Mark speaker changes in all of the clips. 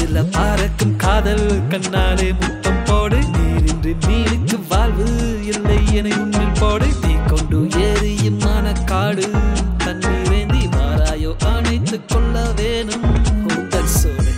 Speaker 1: காத்துல பறக்கும் காதல் கண்ணாலே முத்தம் போடு நீரின்றி மீனுக்கு வாழ்வு இல்லை என உன்னில் போடு தீ கொண்டு ஏறியும் காடு தண்ணீரேந்தி வாராயோ அணைத்துக் கொள்ள வேணும் உந்தன் சோடு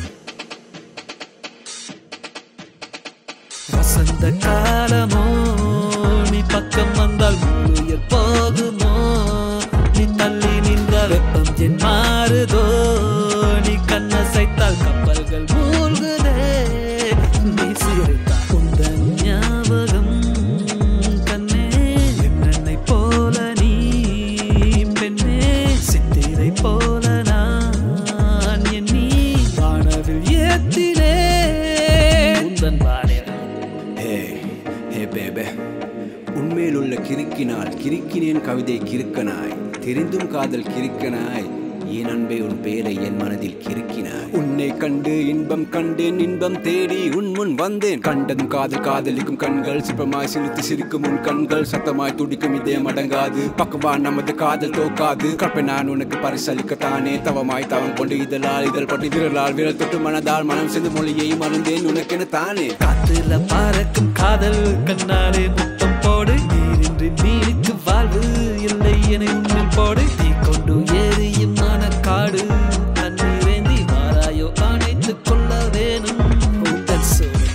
Speaker 1: வசந்த காலமோ நீ பக்கம் வந்தால் உயிர் போகுமோ நீ தள்ளி நின்றால் வெப்பம் என் மாறுதோ நீ கண்ணசைத்தால் கப்பல்கள் மூழ்குதே நீ சிரித்தால் உந்தன் ஞாபகம் கண்ணே என்னை போல நீ பெண்ணே சித்திரை போல நான் எண்ணி வானவில் ஏத்தினே உந்தன் வானில்
Speaker 2: ஹே ஹே பேபே உண்மையில் உள்ள கிறுக்கினால் கிறுக்கினேன் கவிதை கிறுக்கனாய் தெரிந்தும் காதல் கிறுக்கனாய் என் அன்பே உன் பெயரை என் மனதில் கிறுக்கினாய் உன்னை கண்டு இன்பம் கண்டேன் இன்பம் தேடி உன் முன் வந்தேன் கண்டதும் காதல் காதலிக்கும் கண்கள் சிற்பமாய் சிரித்து சிரிக்கும் உன் கண்கள் சத்தமாய் துடிக்கும் இதே மடங்காது பக்கவா நமது காதல் தோக்காது கற்பை நான் உனக்கு பரிசளிக்கத்தானே தவமாய் தவம் கொண்டு இதழால் இதழ் பட்டு விரலால் விரல் தொட்டு மனதால் மனம் சென்று மொழியை மறந்தேன் உனக்கென தானே
Speaker 1: காத்துல பறக்கும் காதல் கண்ணாலே முத்தம் போடு நீரின்றி மீனுக்கு வாழ்வு இல்லை என உன்னில் போடு தீ கொண்டு ஏறியும் காடு தண்ணீரேந்தி வாராயோ அணைத்துக் கொள்ள வேணும் உந்தன் சோடு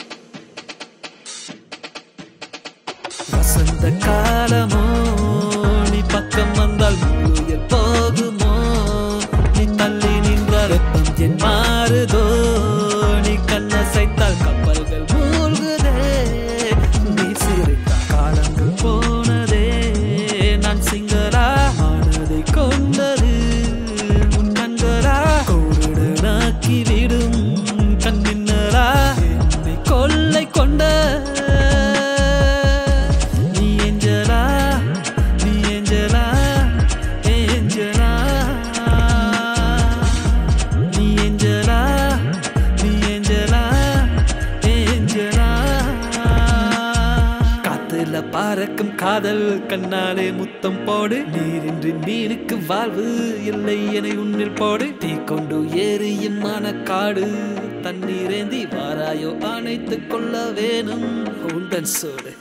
Speaker 1: வசந்த காலமோ நீ பக்கம் வந்தால் உயிர் போகுமோ நீ தள்ளி நின்றால் வெப்பம் என் மாறுதோ நீ கண்ணசைத்தால் கப்பல்கள் மூழ்குதே நீ சிரித்தால் காலங்கள் போனதே நான் சிங்களா ஆனதை கொண்டது உன் கண்களா கோடுடனாக்கி விடும் கண்ணின்னரா என்னை கொள்ளை கொண்ட நீ ஏஞ்சலா நீ ஏஞ்சலா ஏஞ்சலா நீ ஏஞ்சலா நீ ஏஞ்சலா ஏஞ்சலா காத்துல பறக்கும் காதல் கண்ணாலே முத்தம் போடு நீரின்றி மீனுக்கு வாழ்வு இல்லை என உன்னில் போடு தீ கொண்டு ஏறியும் காடு தண்ணீரேந்தி வாராயோ அணைத்துக் கொள்ள வேணும் உந்தன் சோடு